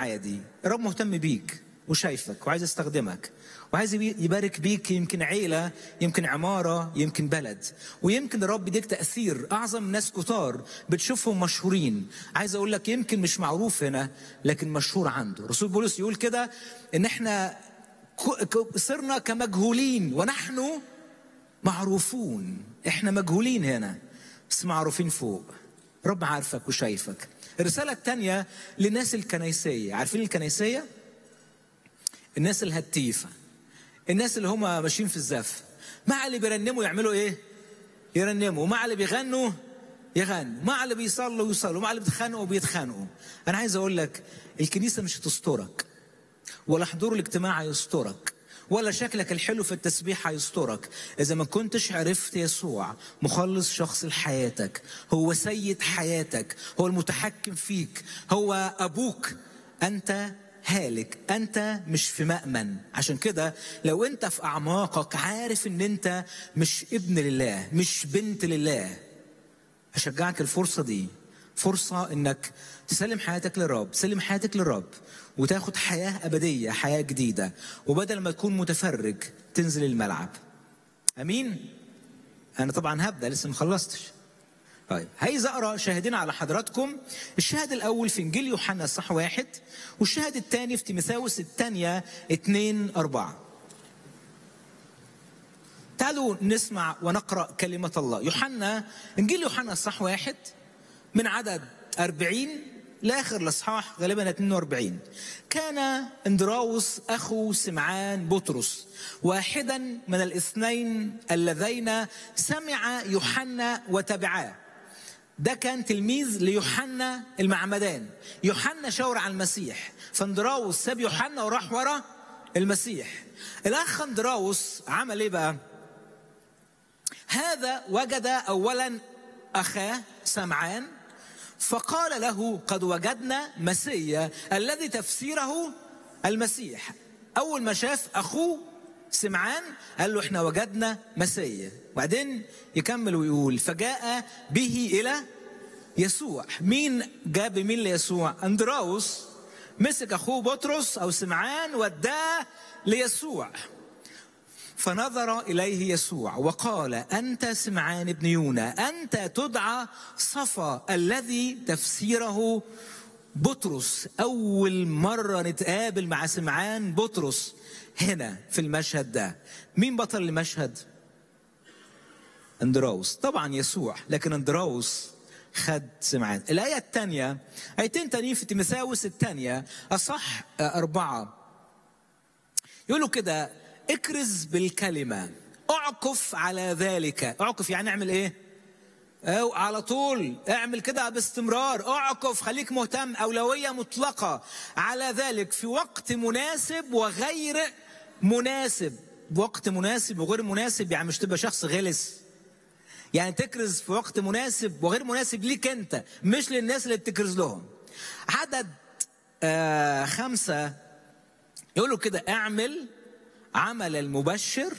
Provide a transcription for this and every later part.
معايا دي الرب مهتم بيك وشايفك وعايز يستخدمك وعايز يبارك بيك يمكن عيلة يمكن عمارة يمكن بلد ويمكن الرب يديك تأثير أعظم ناس كتار بتشوفهم مشهورين عايز أقول لك يمكن مش معروف هنا لكن مشهور عنده رسول بولس يقول كده إن إحنا صرنا كمجهولين ونحن معروفون إحنا مجهولين هنا بس معروفين فوق رب عارفك وشايفك الرسالة الثانية للناس الكنيسية عارفين الكنيسية؟ الناس الهتيفة الناس اللي هم ماشيين في الزف مع اللي بيرنموا يعملوا ايه يرنموا مع اللي بيغنوا يغنوا مع اللي بيصلوا يصلوا مع اللي بيتخانقوا بيتخانقوا انا عايز اقول لك الكنيسه مش هتسترك ولا حضور الاجتماع هيسترك ولا شكلك الحلو في التسبيح هيسترك اذا ما كنتش عرفت يسوع مخلص شخص لحياتك هو سيد حياتك هو المتحكم فيك هو ابوك انت هالك انت مش في مأمن عشان كده لو انت في اعماقك عارف ان انت مش ابن لله مش بنت لله اشجعك الفرصه دي فرصه انك تسلم حياتك للرب تسلم حياتك للرب وتاخد حياه ابديه حياه جديده وبدل ما تكون متفرج تنزل الملعب امين انا طبعا هبدا لسه ما خلصتش طيب عايز اقرا شاهدين على حضراتكم الشاهد الاول في انجيل يوحنا الصح واحد والشاهد الثاني في تيموثاوس الثانيه اتنين اربعه تعالوا نسمع ونقرا كلمه الله يوحنا انجيل يوحنا الصح واحد من عدد أربعين لاخر الاصحاح غالبا 42 كان اندراوس اخو سمعان بطرس واحدا من الاثنين اللذين سمع يوحنا وتبعاه ده كان تلميذ ليوحنا المعمدان يوحنا شاور على المسيح فاندراوس ساب يوحنا وراح ورا المسيح الاخ اندراوس عمل ايه بقى هذا وجد اولا اخاه سمعان فقال له قد وجدنا مسيا الذي تفسيره المسيح اول ما شاف اخوه سمعان قال له احنا وجدنا مسيا وبعدين يكمل ويقول فجاء به الى يسوع مين جاب مين ليسوع اندراوس مسك اخوه بطرس او سمعان وداه ليسوع فنظر اليه يسوع وقال انت سمعان ابن يونا انت تدعى صفا الذي تفسيره بطرس اول مره نتقابل مع سمعان بطرس هنا في المشهد ده مين بطل المشهد اندراوس طبعا يسوع لكن اندراوس خد سمعان الآية الثانية آيتين تانيين في تيموثاوس الثانية أصح أربعة يقولوا كده اكرز بالكلمة اعكف على ذلك اعكف يعني اعمل ايه أو على طول اعمل كده باستمرار اعكف خليك مهتم أولوية مطلقة على ذلك في وقت مناسب وغير مناسب وقت مناسب وغير مناسب يعني مش تبقى شخص غلس يعني تكرز في وقت مناسب وغير مناسب ليك انت مش للناس اللي بتكرز لهم عدد آه خمسة يقولوا كده اعمل عمل المبشر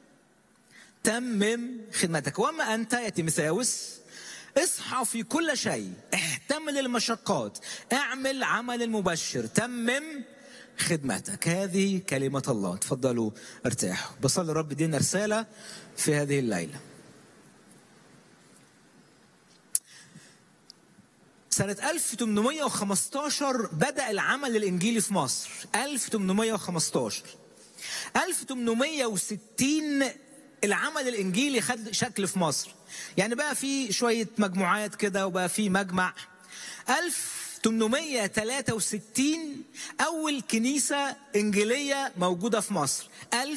تمم خدمتك وما أنت يا تيموثاوس اصحى في كل شيء احتمل المشقات اعمل عمل المبشر تمم خدمتك هذه كلمة الله تفضلوا ارتاحوا بصلي رب دينا رسالة في هذه الليلة سنة 1815 بدأ العمل الإنجيلي في مصر 1815 1860 العمل الانجيلي خد شكل في مصر يعني بقى في شويه مجموعات كده وبقى في مجمع 1863 اول كنيسه انجيليه موجوده في مصر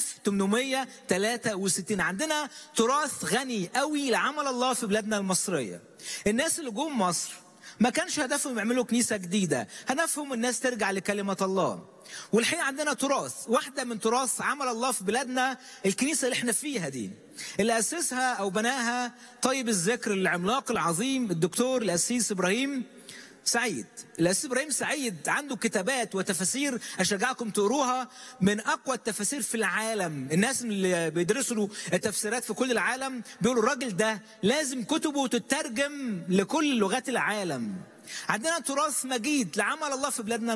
1863 عندنا تراث غني قوي لعمل الله في بلادنا المصريه الناس اللي جم مصر ما كانش هدفهم يعملوا كنيسه جديده هدفهم الناس ترجع لكلمه الله والحقيقه عندنا تراث واحده من تراث عمل الله في بلادنا الكنيسه اللي احنا فيها دي اللي اسسها او بناها طيب الذكر العملاق العظيم الدكتور الاسيس ابراهيم سعيد الاسيس ابراهيم سعيد عنده كتابات وتفاسير اشجعكم تقروها من اقوى التفاسير في العالم الناس اللي بيدرسوا التفسيرات في كل العالم بيقولوا الراجل ده لازم كتبه تترجم لكل لغات العالم عندنا تراث مجيد لعمل الله في بلادنا